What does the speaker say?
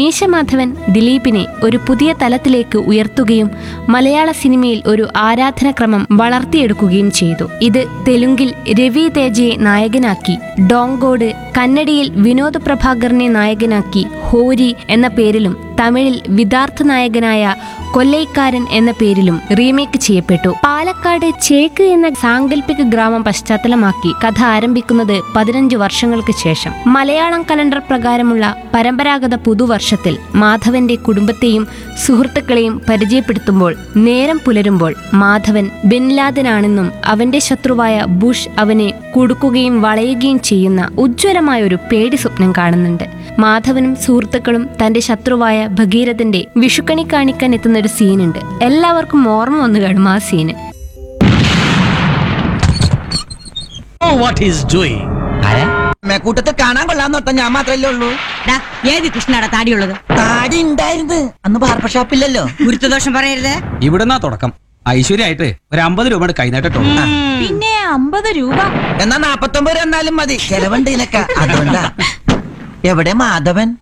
മീശമാധവൻ ദിലീപിനെ ഒരു പുതിയ തലത്തിലേക്ക് ഉയർത്തുകയും മലയാള സിനിമയിൽ ഒരു ആരാധനക്രമം വളർത്തിയെടുക്കുകയും ചെയ്തു ഇത് തെലുങ്കിൽ രവി തേജയെ നായകനാക്കി ഡോങ്കോട് കന്നഡയിൽ വിനോദ് പ്രഭാകറിനെ നായകനാക്കി ഹോരി എന്ന പേരിലും തമിഴിൽ വിദാർത്ഥ നായകനായ കൊല്ലൈക്കാരൻ എന്ന പേരിലും റീമേക്ക് ചെയ്യപ്പെട്ടു പാലക്കാട് ചേക്ക് എന്ന സാങ്കല്പിക ഗ്രാമം പശ്ചാത്തലമാക്കി കഥ ആരംഭിക്കുന്നത് പതിനഞ്ച് വർഷങ്ങൾക്ക് ശേഷം മലയാളം കലണ്ടർ പ്രകാരമുള്ള പരമ്പരാഗത പുതുവർഷത്തിൽ മാധവന്റെ കുടുംബത്തെയും സുഹൃത്തുക്കളെയും പരിചയപ്പെടുത്തുമ്പോൾ നേരം പുലരുമ്പോൾ മാധവൻ ബിൻലാദനാണെന്നും അവന്റെ ശത്രുവായ ബുഷ് അവനെ കുടുക്കുകയും വളയുകയും ചെയ്യുന്ന ഉജ്ജ്വലമായ ഒരു പേടി സ്വപ്നം കാണുന്നുണ്ട് മാധവനും സുഹൃത്തുക്കളും തന്റെ ശത്രുവായ ഭഗീരഥന്റെ വിഷുക്കണി കാണിക്കാൻ എത്തുന്ന ഒരു സീനുണ്ട് എല്ലാവർക്കും ഓർമ്മ വന്നു കാണും ആ scene Oh, what he's doing. കൂട്ടത്തിൽ കാണാൻ കൊള്ളാന്നോട്ട ഞാൻ മാത്രല്ലേ ഉള്ളൂ ഡാ, ഏത് കൃഷ്ണാടാ താടിയുള്ളത് താടി ഉണ്ടായിരുന്നു അന്ന് ബാർബർ ഷോപ്പില്ലല്ലോ ഗുരുത്വദോഷം പറയരുത് ഇവിടുന്നാ തുടക്കം ഐശ്വര്യായിട്ട് ഒരു അമ്പത് രൂപയുടെ കൈനീട്ടോ പിന്നെ അമ്പത് രൂപ എന്നാ നാപ്പത്തൊമ്പത് രൂപ എന്നാലും മതി ചെലവുണ്ട് ഇതിനൊക്കെ അതുകൊണ്ടാ എവിടെ മാധവൻ